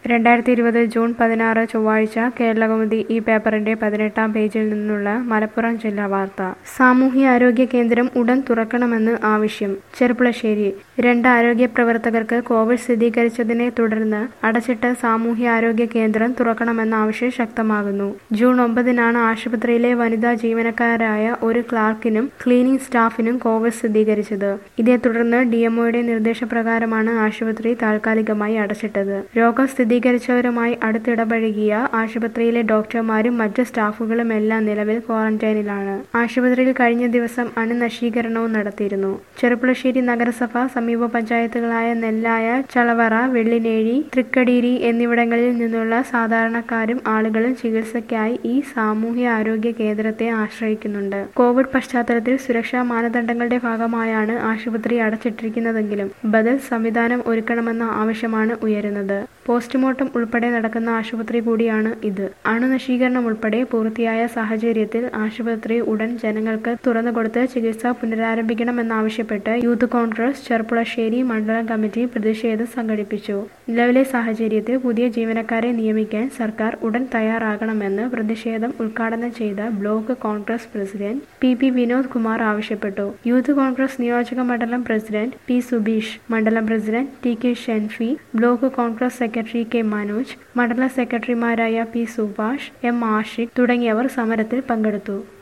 രണ്ടായിരത്തി ഇരുപത് ജൂൺ പതിനാറ് ചൊവ്വാഴ്ച കേരളകൗമുദി ഈ പേപ്പറിന്റെ പതിനെട്ടാം പേജിൽ നിന്നുള്ള മലപ്പുറം ജില്ലാ വാർത്ത സാമൂഹ്യാരോഗ്യ കേന്ദ്രം ഉടൻ തുറക്കണമെന്ന് ആവശ്യം ചെറുപ്പുളശ്ശേരി രണ്ട് ആരോഗ്യ പ്രവർത്തകർക്ക് കോവിഡ് സ്ഥിരീകരിച്ചതിനെ തുടർന്ന് അടച്ചിട്ട സാമൂഹ്യാരോഗ്യ കേന്ദ്രം തുറക്കണമെന്ന ആവശ്യം ശക്തമാകുന്നു ജൂൺ ഒമ്പതിനാണ് ആശുപത്രിയിലെ വനിതാ ജീവനക്കാരായ ഒരു ക്ലാർക്കിനും ക്ലീനിംഗ് സ്റ്റാഫിനും കോവിഡ് സ്ഥിരീകരിച്ചത് ഇതേ തുടർന്ന് ഡിഎംഒയുടെ നിർദ്ദേശപ്രകാരമാണ് ആശുപത്രി താൽക്കാലികമായി അടച്ചിട്ടത് രോഗം സ്ഥിരീകരിച്ചവരുമായി അടുത്തിടപഴകിയ ആശുപത്രിയിലെ ഡോക്ടർമാരും മറ്റ് സ്റ്റാഫുകളും എല്ലാം നിലവിൽ ക്വാറന്റൈനിലാണ് ആശുപത്രിയിൽ കഴിഞ്ഞ ദിവസം അണുനശീകരണവും നടത്തിയിരുന്നു ചെറുപ്പുളശ്ശേരി നഗരസഭ സമീപ പഞ്ചായത്തുകളായ നെല്ലായ ചളവറ വെള്ളിനേഴി തൃക്കടീരി എന്നിവിടങ്ങളിൽ നിന്നുള്ള സാധാരണക്കാരും ആളുകളും ചികിത്സയ്ക്കായി ഈ സാമൂഹ്യ ആരോഗ്യ കേന്ദ്രത്തെ ആശ്രയിക്കുന്നുണ്ട് കോവിഡ് പശ്ചാത്തലത്തിൽ സുരക്ഷാ മാനദണ്ഡങ്ങളുടെ ഭാഗമായാണ് ആശുപത്രി അടച്ചിട്ടിരിക്കുന്നതെങ്കിലും ബദൽ സംവിധാനം ഒരുക്കണമെന്ന ആവശ്യമാണ് ഉയരുന്നത് പോസ്റ്റ്മോർട്ടം ഉൾപ്പെടെ നടക്കുന്ന ആശുപത്രി കൂടിയാണ് ഇത് അണുനശീകരണം ഉൾപ്പെടെ പൂർത്തിയായ സാഹചര്യത്തിൽ ആശുപത്രി ഉടൻ ജനങ്ങൾക്ക് തുറന്നുകൊടുത്ത് ചികിത്സ പുനരാരംഭിക്കണമെന്നാവശ്യപ്പെട്ട് യൂത്ത് കോൺഗ്രസ് ചെർപ്പുളശ്ശേരി മണ്ഡലം കമ്മിറ്റി പ്രതിഷേധം സംഘടിപ്പിച്ചു നിലവിലെ സാഹചര്യത്തിൽ പുതിയ ജീവനക്കാരെ നിയമിക്കാൻ സർക്കാർ ഉടൻ തയ്യാറാകണമെന്ന് പ്രതിഷേധം ഉദ്ഘാടനം ചെയ്ത block Congress president P P Vinod Kumar ആവശ്യപ്പെട്ടു യൂത്ത് കോൺഗ്രസ് നിയോജക മണ്ഡലം പ്രസിഡന്റ് പി സുബീഷ് മണ്ഡലം president T K Shenfi block Congress secretary K Manoj മണ്ഡലം സെക്രട്ടറിമാരായ പി സുഭാഷ് എം ആഷിഖ് തുടങ്ങിയവർ സമരത്തിൽ പങ്കെടുത്തു